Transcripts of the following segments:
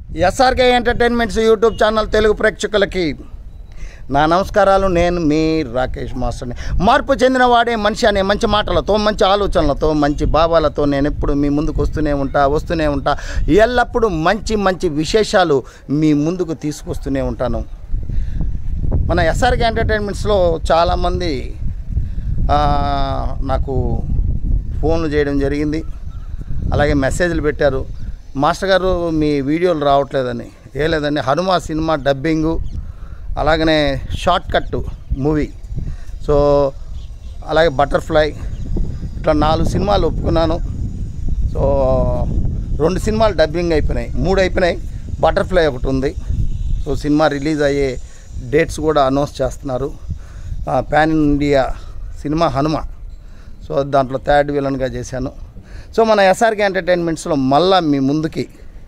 SRK entertainments youtube channel Telugu ప్రేక్షకులకి నా నమస్కారాలు నేను మీ రాకేష్ మాస్టర్ని మార్పు చెందిన వాడే మనిషి అనే మంచి మాటలతో మంచి ఆలోచనలతో మంచి భావాలతో నేను ఎప్పుడు మీ ముందుకు వస్తూనే ఉంటా వస్తూనే ఉంటా ఎల్లప్పుడూ మంచి మంచి విశేషాలు మీ ముందుకు తీసుకొస్తూనే ఉంటాను మన ఎస్ఆర్కే ఎంటర్టైన్మెంట్స్లో చాలామంది ఆ, నాకు ఫోన్లు చేయడం జరిగింది అలాగే మెసేజ్లు పెట్టారు మాస్టర్ గారు మీ వీడియోలు రావట్లేదని ఏ లేదండి హనుమ సినిమా డబ్బింగు అలాగనే షార్ట్ కట్ మూవీ సో అలాగే బటర్ఫ్లై ఇట్లా నాలుగు సినిమాలు ఒప్పుకున్నాను సో రెండు సినిమాలు డబ్బింగ్ అయిపోయినాయి మూడు అయిపోయినాయి బటర్ఫ్లై ఒకటి ఉంది సో సినిమా రిలీజ్ అయ్యే డేట్స్ కూడా అనౌన్స్ చేస్తున్నారు ఆ, pan India cinema Hanuma so దాంట్లో థర్డ్ విలన్గా చేశాను సో మన ఎస్ఆర్కే ఎంటర్టైన్మెంట్స్లో మళ్ళా మీ ముందుకి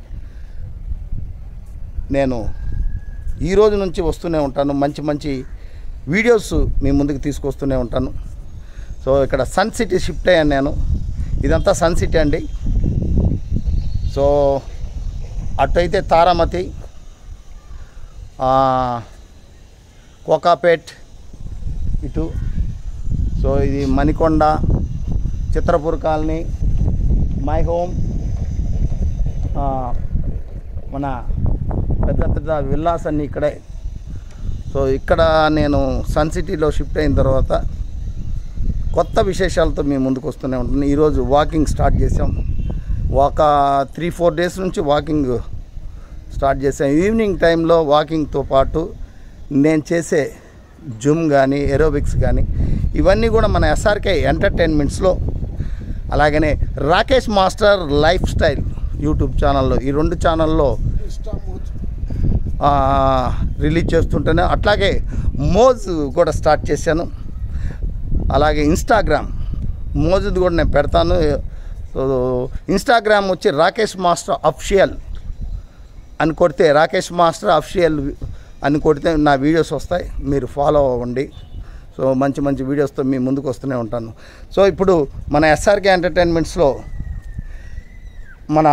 నేను ఈ రోజు నుంచి వస్తూనే ఉంటాను మంచి మంచి వీడియోస్ మీ ముందుకు తీసుకొస్తూనే ఉంటాను సో ఇక్కడ సన్ సిటీ షిఫ్ట్ అయ్యాను నేను ఇదంతా సన్ సిటీ అండి సో అటైతే తారామతి ఆ, కోకాపేట్ ఇటు సో ఇది Manikonda Chitrapur colony my home ఆ, మన పెద్ద పెద్ద విల్లాస్ అన్నీ ఇక్కడే సో ఇక్కడ నేను సన్ సిటీలో షిఫ్ట్ అయిన తర్వాత కొత్త విశేషాలతో మేము ముందుకు వస్తూనే ఉంటుంది ఈరోజు వాకింగ్ స్టార్ట్ చేసాం ఒక త్రీ ఫోర్ డేస్ నుంచి వాకింగ్ స్టార్ట్ చేసాం ఈవినింగ్ టైంలో వాకింగ్తో పాటు నేను చేసే జిమ్ కానీ ఎరోబిక్స్ కానీ ఇవన్నీ కూడా మన ఎస్ఆర్కే ఎంటర్టైన్మెంట్స్లో అలాగనే Rakesh master life style YouTube ఛానల్లో ఈ రెండు ఛానల్లో ఆ, రిలీజ్ చేస్తుంటాను అట్లాగే మోజ్ కూడా స్టార్ట్ చేశాను అలాగే ఇన్స్టాగ్రామ్ మోజుది కూడా నేను పెడతాను సో ఇన్స్టాగ్రామ్ వచ్చి రాకేష్ మాస్టర్ అఫిషియల్ అని కొడితే రాకేష్ మాస్టర్ అఫిషియల్ అని కొడితే నా వీడియోస్ వస్తాయి మీరు ఫాలో అవ్వండి సో మంచి మంచి వీడియోస్తో మీ ముందుకు వస్తూనే ఉంటాను సో ఇప్పుడు మన ఎస్ఆర్కే ఎంటర్టైన్మెంట్స్లో మన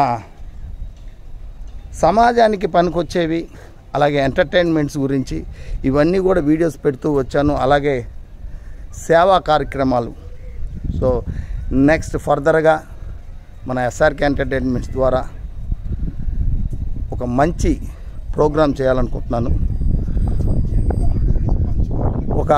సమాజానికి పనికొచ్చేవి అలాగే ఎంటర్టైన్మెంట్స్ గురించి ఇవన్నీ కూడా వీడియోస్ పెడుతూ వచ్చాను అలాగే సేవా కార్యక్రమాలు సో నెక్స్ట్ ఫర్దర్గా మన ఎస్ఆర్కే ఎంటర్టైన్మెంట్స్ ద్వారా ఒక మంచి ప్రోగ్రాం చేయాలనుకుంటున్నాను ఒక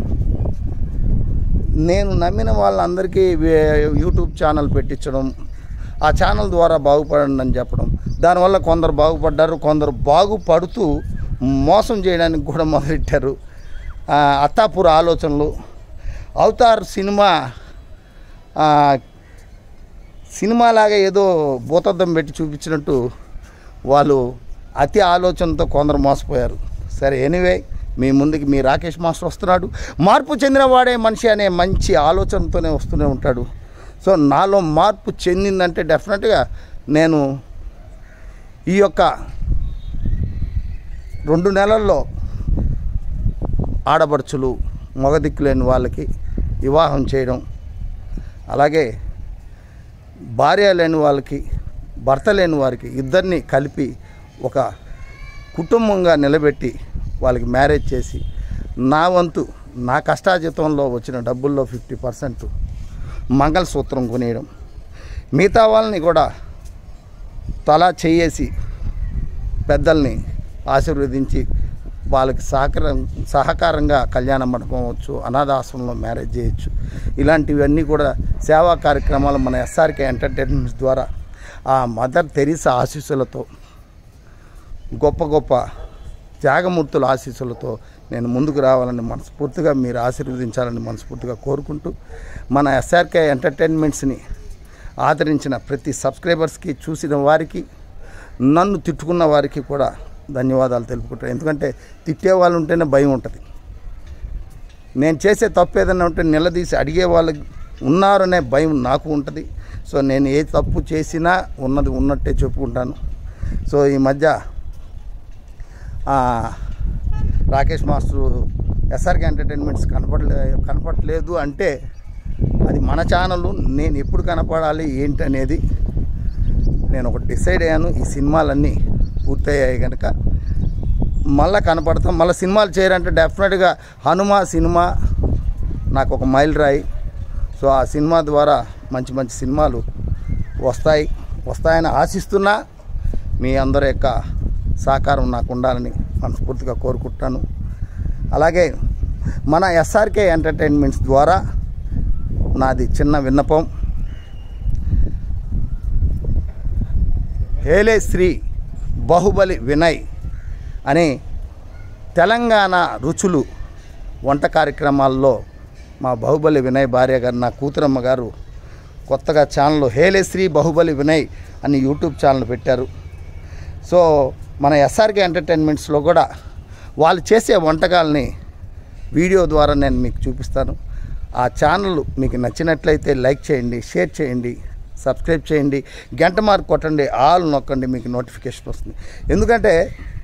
నేను నమ్మిన వాళ్ళందరికీ వే- యూట్యూబ్ ఛానల్ పెట్టించడం ఆ ఛానల్ ద్వారా బాగుపడండి అని చెప్పడం దానివల్ల కొందరు బాగుపడ్డారు కొందరు బాగుపడుతూ మోసం చేయడానికి కూడా మొదలెట్టారు ఆ, అత్తాపూర్ ఆలోచనలు అవతార్ సినిమా ఆ, సినిమాలాగా ఏదో భూతద్దం పెట్టి చూపించినట్టు వాళ్ళు అతి ఆలోచనతో కొందరు మోసపోయారు సరే ఎనీవే మీ ముందుకి మీ రాకేష్ మాస్టర్ వస్తున్నాడు మార్పు చెందిన వాడే మనిషి అనే మంచి ఆలోచనతోనే వస్తూనే ఉంటాడు సో నాలో మార్పు చెందిందంటే డెఫినెట్గా నేను ఈ యొక్క రెండు నెలల్లో ఆడపడుచులు మగదిక్కు లేని వాళ్ళకి వివాహం చేయడం అలాగే భార్య లేని వాళ్ళకి భర్త లేని వారికి ఇద్దరిని కలిపి ఒక కుటుంబంగా నిలబెట్టి వాళ్ళకి మ్యారేజ్ చేసి నా వంతు నా కష్టాజితంలో వచ్చిన డబ్బుల్లో ఫిఫ్టీ పర్సెంట్ మంగళసూత్రం కొనేయడం మిగతా వాళ్ళని కూడా తలా చేయేసి పెద్దల్ని ఆశీర్వదించి వాళ్ళకి సహకారం సహకారంగా కళ్యాణ మండపం అవ్వచ్చు అనాథాశ్రమంలో మ్యారేజ్ చేయొచ్చు ఇలాంటివన్నీ కూడా సేవా కార్యక్రమాలు మన ఎస్ఆర్కే ఎంటర్టైన్మెంట్స్ ద్వారా ఆ మదర్ తెరీసా ఆశీస్సులతో గొప్ప గొప్ప త్యాగమూర్తుల ఆశీస్సులతో నేను ముందుకు రావాలని మనస్ఫూర్తిగా మీరు ఆశీర్వదించాలని మనస్ఫూర్తిగా కోరుకుంటూ మన ఎస్ఆర్కే ఎంటర్టైన్మెంట్స్ని ఆదరించిన ప్రతి సబ్స్క్రైబర్స్కి చూసిన వారికి నన్ను తిట్టుకున్న వారికి కూడా ధన్యవాదాలు తెలుపుకుంటాను ఎందుకంటే తిట్టే వాళ్ళు ఉంటేనే భయం ఉంటుంది నేను చేసే తప్పు ఏదైనా ఉంటే నిలదీసి అడిగే వాళ్ళు ఉన్నారనే భయం నాకు ఉంటుంది సో నేను ఏ తప్పు చేసినా ఉన్నది ఉన్నట్టే చెప్పుకుంటాను సో ఈ మధ్య ఆ, రాకేష్ మాస్టర్ ఎస్ఆర్కే ఎంటర్టైన్మెంట్స్ కనపడలే కనపడలేదు అంటే అది మన ఛానల్ నేను ఎప్పుడు కనపడాలి ఏంటి అనేది నేను ఒకటి డిసైడ్ అయ్యాను ఈ సినిమాలన్నీ పూర్తయ్యాయి కనుక మళ్ళీ కనపడతాం మళ్ళీ సినిమాలు చేయాలంటే డెఫినెట్గా హనుమ సినిమా నాకు ఒక మైల్ రాయి సో ఆ సినిమా ద్వారా మంచి మంచి సినిమాలు వస్తాయి వస్తాయని ఆశిస్తున్నా మీ అందరి యొక్క సహకారం నాకు ఉండాలని మనస్ఫూర్తిగా కోరుకుంటాను అలాగే మన ఎస్ఆర్కే ఎంటర్టైన్మెంట్స్ ద్వారా నాది చిన్న విన్నపం హేలే శ్రీ బాహుబలి వినయ్ అనే తెలంగాణ రుచులు వంట కార్యక్రమాల్లో మా బాహుబలి వినయ్ భార్య గారు నా కూతురమ్మ గారు కొత్తగా ఛానల్ హేలే శ్రీ బాహుబలి వినయ్ అని యూట్యూబ్ ఛానల్ పెట్టారు సో మన ఎస్ఆర్కే ఎంటర్టైన్మెంట్స్లో కూడా వాళ్ళు చేసే వంటకాలని వీడియో ద్వారా నేను మీకు చూపిస్తాను ఆ ఛానల్ మీకు నచ్చినట్లయితే లైక్ చేయండి షేర్ చేయండి సబ్స్క్రైబ్ చేయండి గంట మార్క్ కొట్టండి ఆల్ నొక్కండి మీకు నోటిఫికేషన్ వస్తుంది ఎందుకంటే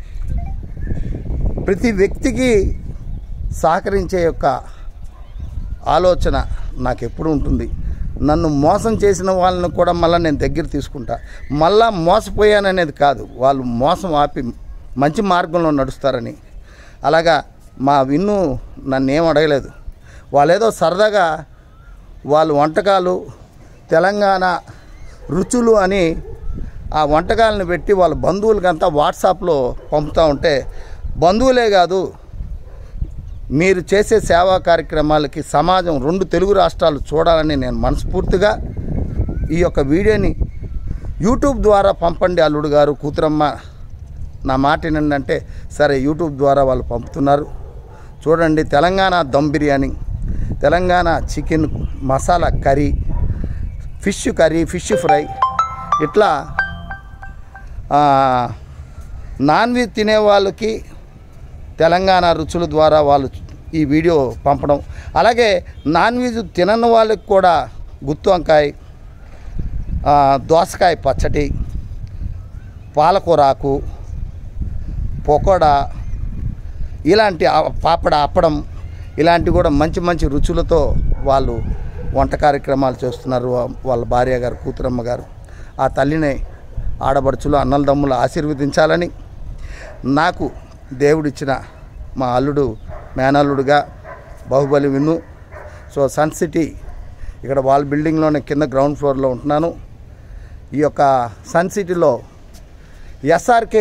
ప్రతి వ్యక్తికి సహకరించే యొక్క ఆలోచన నాకు ఎప్పుడు ఉంటుంది నన్ను మోసం చేసిన వాళ్ళని కూడా మళ్ళీ నేను దగ్గర తీసుకుంటా మళ్ళా మోసపోయాననేది కాదు వాళ్ళు మోసం ఆపి మంచి మార్గంలో నడుస్తారని అలాగా మా విన్ను నన్ను ఏం అడగలేదు వాళ్ళేదో సరదాగా వాళ్ళు వంటకాలు తెలంగాణ రుచులు అని ఆ వంటకాలను పెట్టి వాళ్ళ బంధువులకంతా వాట్సాప్లో పంపుతూ ఉంటే బంధువులే కాదు మీరు చేసే సేవా కార్యక్రమాలకి సమాజం రెండు తెలుగు రాష్ట్రాలు చూడాలని నేను మనస్ఫూర్తిగా ఈ యొక్క వీడియోని యూట్యూబ్ ద్వారా పంపండి అల్లుడు గారు కూతురమ్మ నా మాట ఏంటంటే సరే యూట్యూబ్ ద్వారా వాళ్ళు పంపుతున్నారు చూడండి Telangana dum biryani Telangana chicken masala curry fish curry fish fry ఇట్లా ఆ, నాన్ వెజ్ తినే వాళ్ళకి తెలంగాణ రుచుల ద్వారా వాళ్ళు ఈ వీడియో పంపడం అలాగే నాన్ వెజ్ తినని వాళ్ళకి కూడా గుత్తి వంకాయ ఆ, దోసకాయ పచ్చడి పాలకూరాకు పకోడా ఇలాంటి ఆ- పాపడ అప్పడం ఇలాంటి కూడా మంచి మంచి రుచులతో వాళ్ళు వంట కార్యక్రమాలు చేస్తున్నారు వా- వాళ్ళ భార్య గారు కూతురమ్మ గారు ఆ తల్లిని ఆడబడుచులు అన్నల దమ్ములు ఆశీర్వదించాలని నాకు దేవుడిచ్చిన మా అల్లుడు మేనల్లుడుగా Bahubali Vinnu so sun city ఇక్కడ వాల్ బిల్డింగ్లోనే కింద గ్రౌండ్ ఫ్లోర్లో ఉంటున్నాను ఈ యొక్క సన్ సిటీలో ఎస్ఆర్కే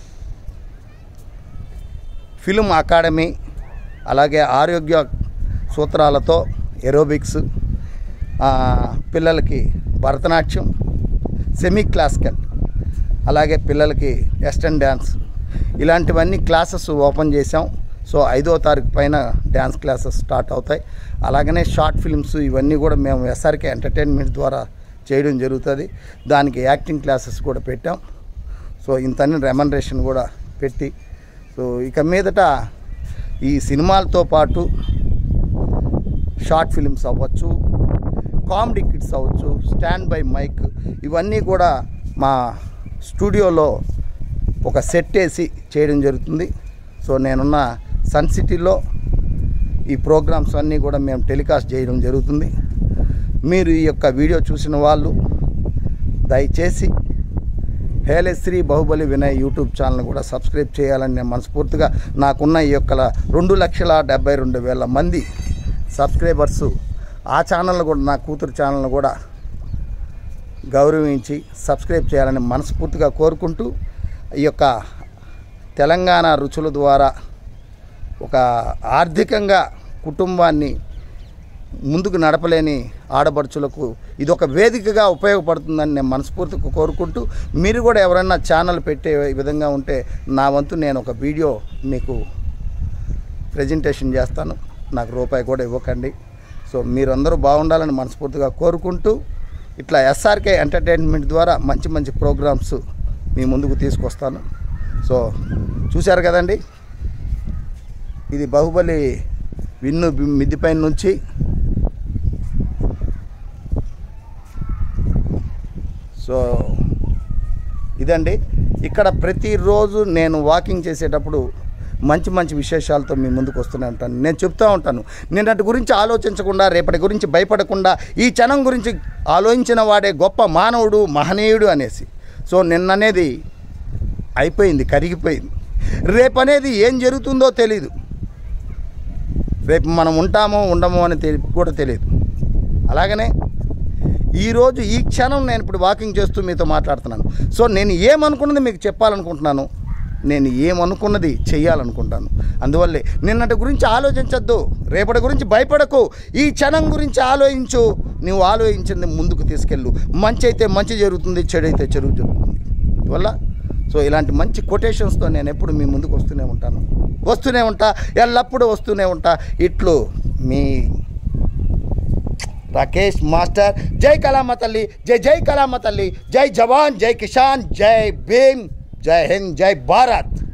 ఫిల్మ్ అకాడమీ అలాగే ఆరోగ్య సూత్రాలతో ఎరోబిక్స్ ఆ, పిల్లలకి భరతనాట్యం సెమీ క్లాసికల్ అలాగే పిల్లలకి వెస్టర్న్ డ్యాన్స్ ఇలాంటివన్నీ క్లాసెస్ ఓపెన్ చేసాం సో ఐదో తారీఖు పైన డ్యాన్స్ క్లాసెస్ స్టార్ట్ అవుతాయి అలాగనే షార్ట్ ఫిల్మ్స్ ఇవన్నీ కూడా మేము ఎస్ఆర్కే ఎంటర్టైన్మెంట్ ద్వారా చేయడం జరుగుతుంది దానికి యాక్టింగ్ క్లాసెస్ కూడా పెట్టాం సో ఇంతని రెమనరేషన్ కూడా పెట్టి సో ఇక మీదట ఈ సినిమాలతో పాటు షార్ట్ ఫిల్మ్స్ అవ్వచ్చు కామెడీ కిట్స్ అవ్వచ్చు స్టాండ్ బై మైక్ ఇవన్నీ కూడా మా స్టూడియోలో ఒక సెట్ వేసి చేయడం జరుగుతుంది సో నేనున్న సన్ సిటీలో ఈ ప్రోగ్రామ్స్ అన్నీ కూడా మేము టెలికాస్ట్ చేయడం జరుగుతుంది మీరు ఈ యొక్క వీడియో చూసిన వాళ్ళు దయచేసి హేలశ్రీ బాహుబలి వినయ్ యూట్యూబ్ ఛానల్ కూడా సబ్స్క్రైబ్ చేయాలని నేను మనస్ఫూర్తిగా నాకున్న ఈ యొక్క రెండు లక్షల డెబ్బై రెండు వేల మంది సబ్స్క్రైబర్సు ఆ ఛానల్ కూడా నా కూతురు ఛానల్ కూడా గౌరవించి సబ్స్క్రైబ్ చేయాలని మనస్ఫూర్తిగా కోరుకుంటూ ఈ యొక్క తెలంగాణ రుచుల ద్వారా ఒక ఆర్థికంగా కుటుంబాన్ని ముందుకు నడపలేని ఆడపడుచులకు ఇది ఒక వేదికగా ఉపయోగపడుతుందని నేను మనస్ఫూర్తిగా కోరుకుంటూ మీరు కూడా ఎవరైనా ఛానల్ పెట్టే విధంగా ఉంటే నా వంతు నేను ఒక వీడియో మీకు ప్రజెంటేషన్ చేస్తాను నాకు రూపాయి కూడా ఇవ్వకండి సో మీరందరూ బాగుండాలని మనస్ఫూర్తిగా కోరుకుంటూ ఇట్లా ఎస్ఆర్కే ఎంటర్టైన్మెంట్ ద్వారా మంచి మంచి ప్రోగ్రామ్స్ మీ ముందుకు తీసుకొస్తాను సో చూశారు కదండి ఇది బాహుబలి విన్ను బి- మిద్దిపైన నుంచి సో ఇదండి ఇక్కడ ప్రతిరోజు నేను వాకింగ్ చేసేటప్పుడు మంచి మంచి విశేషాలతో మీ ముందుకు వస్తూనే ఉంటాను నేను చెప్తూ ఉంటాను నిన్నటి గురించి ఆలోచించకుండా రేపటి గురించి భయపడకుండా ఈ క్షణం గురించి ఆలోచించిన వాడే గొప్ప మానవుడు మహనీయుడు అనేసి సో నిన్ననేది అయిపోయింది కరిగిపోయింది రేపు అనేది ఏం జరుగుతుందో తెలీదు రేపు మనం ఉంటామో ఉండమో అని తెలి కూడా తెలియదు అలాగనే ఈరోజు ఈ క్షణం నేను ఇప్పుడు వాకింగ్ చేస్తూ మీతో మాట్లాడుతున్నాను సో నేను ఏమనుకున్నది మీకు చెప్పాలనుకుంటున్నాను నేను ఏమనుకున్నది చెయ్యాలనుకుంటాను అందువల్లే నిన్నటి గురించి ఆలోచించద్దు రేపటి గురించి భయపడకు ఈ క్షణం గురించి ఆలోచించు నువ్వు ఆలోచించింది ముందుకు తీసుకెళ్ళు మంచి అయితే మంచి జరుగుతుంది చెడు అయితే చెడు జరుగుతుంది అందువల్ల సో ఇలాంటి మంచి కొటేషన్స్తో నేను ఎప్పుడు మీ ముందుకు వస్తూనే ఉంటాను వస్తూనే ఉంటా ఎల్లప్పుడూ వస్తూనే ఉంటా ఇట్లు మీ రాకేష్ మాస్టర్ జై కళామ తల్లి జై జై కళామ తల్లి జై జవాన్ జై కిసాన్ జై భీమ్ జై హింద్ జై భారత్